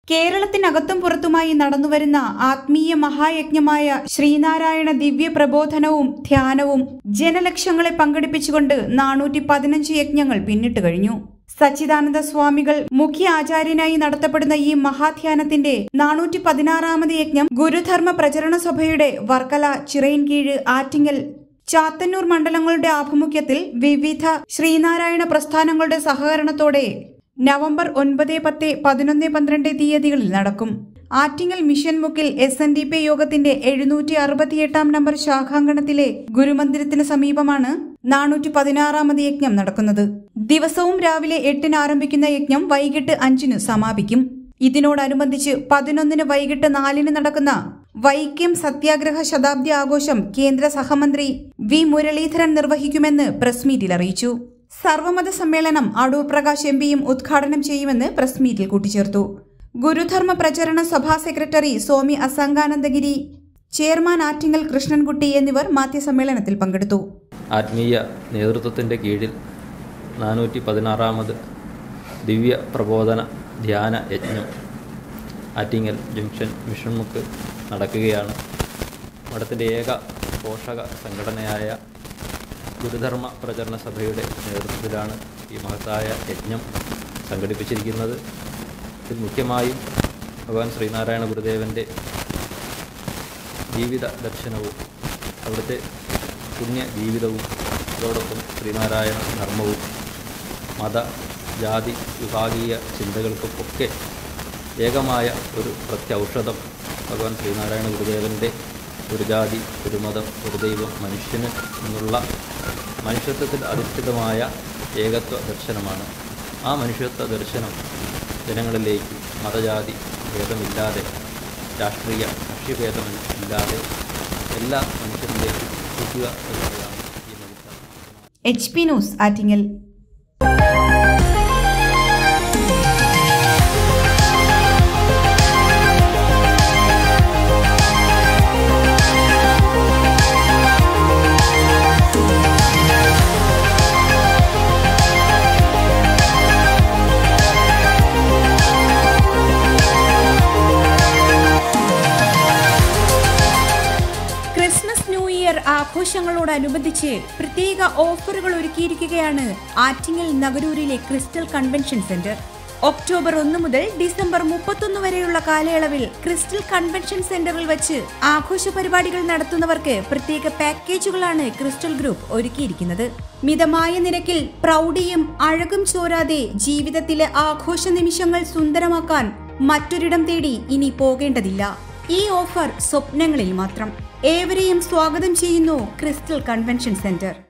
കേരളത്തിനകത്തും പുറത്തുമായി നടന്നുവരുന്ന ആത്മീയ മഹായജ്ഞമായ ശ്രീനാരായണ ദിവ്യ പ്രബോധനവും ധ്യാനവും ജനലക്ഷങ്ങളെ പങ്കെടുപ്പിച്ചുകൊണ്ട് നാനൂറ്റി പതിനഞ്ച് യജ്ഞങ്ങൾ പിന്നിട്ട് കഴിഞ്ഞു സച്ചിദാനന്ദ സ്വാമികൾ മുഖ്യ ആചാര്യനായി നടത്തപ്പെടുന്ന ഈ മഹാധ്യാനത്തിന്റെ നാനൂറ്റി പതിനാറാമത് യജ്ഞം ഗുരുധർമ്മ പ്രചരണ സഭയുടെ വർക്കല ചിറയൻകീഴ് ആറ്റിങ്ങൽ ചാത്തന്നൂർ മണ്ഡലങ്ങളുടെ ആഭിമുഖ്യത്തിൽ വിവിധ ശ്രീനാരായണ പ്രസ്ഥാനങ്ങളുടെ സഹകരണത്തോടെ നവംബർ ഒൻപത് പത്ത് പതിനൊന്ന് പന്ത്രണ്ട് തീയതികളിൽ നടക്കും ആറ്റിങ്ങൽ മിഷൻ മുക്കിൽ എസ് എൻ ഡി പി യോഗത്തിന്റെ എഴുന്നൂറ്റി അറുപത്തിയെട്ടാം നമ്പർ ശാഖാങ്കണത്തിലെ ഗുരുമന്ദിരത്തിന് സമീപമാണ് നാനൂറ്റി പതിനാറാമത് യജ്ഞം നടക്കുന്നത് ദിവസവും രാവിലെ എട്ടിന് ആരംഭിക്കുന്ന യജ്ഞം വൈകിട്ട് അഞ്ചിന് സമാപിക്കും ഇതിനോടനുബന്ധിച്ച് പതിനൊന്നിന് വൈകിട്ട് നാലിന് നടക്കുന്ന വൈക്കം സത്യാഗ്രഹ ശതാബ്ദി ആഘോഷം കേന്ദ്ര സഹമന്ത്രി വി മുരളീധരൻ നിർവഹിക്കുമെന്ന് പ്രസ് മീറ്റിൽ അറിയിച്ചു സർവമത സമ്മേളനം അടൂർ പ്രകാശ് എം പിയും ഉദ്ഘാടനം ചെയ്യുമെന്ന് പ്രസ് മീറ്റിൽ കൂട്ടിച്ചേർത്തു ഗുരുധർമ്മ പ്രചരണ സഭാ സെക്രട്ടറി സ്വാമി അസംഗാനന്ദഗിരി ചെയർമാൻ ആറ്റിങ്ങൽ കൃഷ്ണൻകുട്ടി എന്നിവർ മാധ്യസമ്മേളനത്തിൽ പങ്കെടുത്തു ആത്മീയ നേതൃത്വത്തിൻ്റെ കീഴിൽ നാനൂറ്റി പതിനാറാമത് ദിവ്യ പ്രബോധന ധ്യാന യജ്ഞം ആറ്റിങ്ങൽ ജംഗ്ഷൻ മിഷൻമുക്ക് നടക്കുകയാണ് മഠത്തിൻ്റെ ഏക പോഷക സംഘടനയായ ഗുരുധർമ്മ പ്രചരണ സഭയുടെ നേതൃത്വത്തിലാണ് ഈ മഹത്തായ യജ്ഞം സംഘടിപ്പിച്ചിരിക്കുന്നത് ഇതിൽ മുഖ്യമായും ഭഗവാൻ ശ്രീനാരായണ ഗുരുദേവൻ്റെ ജീവിത ദർശനവും അവിടുത്തെ പുണ്യ ജീവിതവും അതോടൊപ്പം ശ്രീനാരായണ ധർമ്മവും മത ജാതി വിഭാഗീയ ചിന്തകൾക്കൊക്കെ ഏകമായ ഒരു പ്രത്യൗഷധം ഭഗവാൻ ശ്രീനാരായണ ഗുരുദേവൻ്റെ ഒരു ജാതി ഒരു മതം ഒരു ദൈവം മനുഷ്യന് എന്നുള്ള മനുഷ്യത്വത്തിൽ അധിഷ്ഠിതമായ ഏകത്വ ദർശനമാണ് ആ മനുഷ്യത്വ ദർശനം ജനങ്ങളിലേക്ക് മതജാതി ഭേദമില്ലാതെ രാഷ്ട്രീയ കക്ഷിഭേദമില്ലാതെ എല്ലാ മനുഷ്യരിലേക്കും എത്തിക്കുക എന്നുള്ളതാണ് ഈ മനുഷ്യ H P news Attingal Christmas new year ആഘോഷങ്ങളോടനുബന്ധിച്ച് പ്രത്യേക ഓഫറുകൾ ഒരുക്കിയിരിക്കുകയാണ് ആറ്റിങ്ങൽ നഗരൂരിലെ ക്രിസ്റ്റൽ കൺവെൻഷൻ സെന്റർ ഒക്ടോബർ ഒന്ന് മുതൽ ഡിസംബർ മുപ്പത്തൊന്ന് വരെയുള്ള കാലയളവിൽ ക്രിസ്റ്റൽ കൺവെൻഷൻ സെന്ററിൽ വെച്ച് ആഘോഷ പരിപാടികൾ നടത്തുന്നവർക്ക് പ്രത്യേക പാക്കേജുകളാണ് ക്രിസ്റ്റൽ ഗ്രൂപ്പ് ഒരുക്കിയിരിക്കുന്നത് മിതമായ നിരക്കിൽ പ്രൗഢിയും അഴകും ചോരാതെ ജീവിതത്തിലെ ആഘോഷ നിമിഷങ്ങൾ സുന്ദരമാക്കാൻ മറ്റൊരിടം തേടി ഇനി പോകേണ്ടതില്ല ഈ ഓഫർ സ്വപ്നങ്ങളിൽ മാത്രം ഏവരെയും സ്വാഗതം ചെയ്യുന്നു ക്രിസ്റ്റൽ കൺവെൻഷൻ സെന്റർ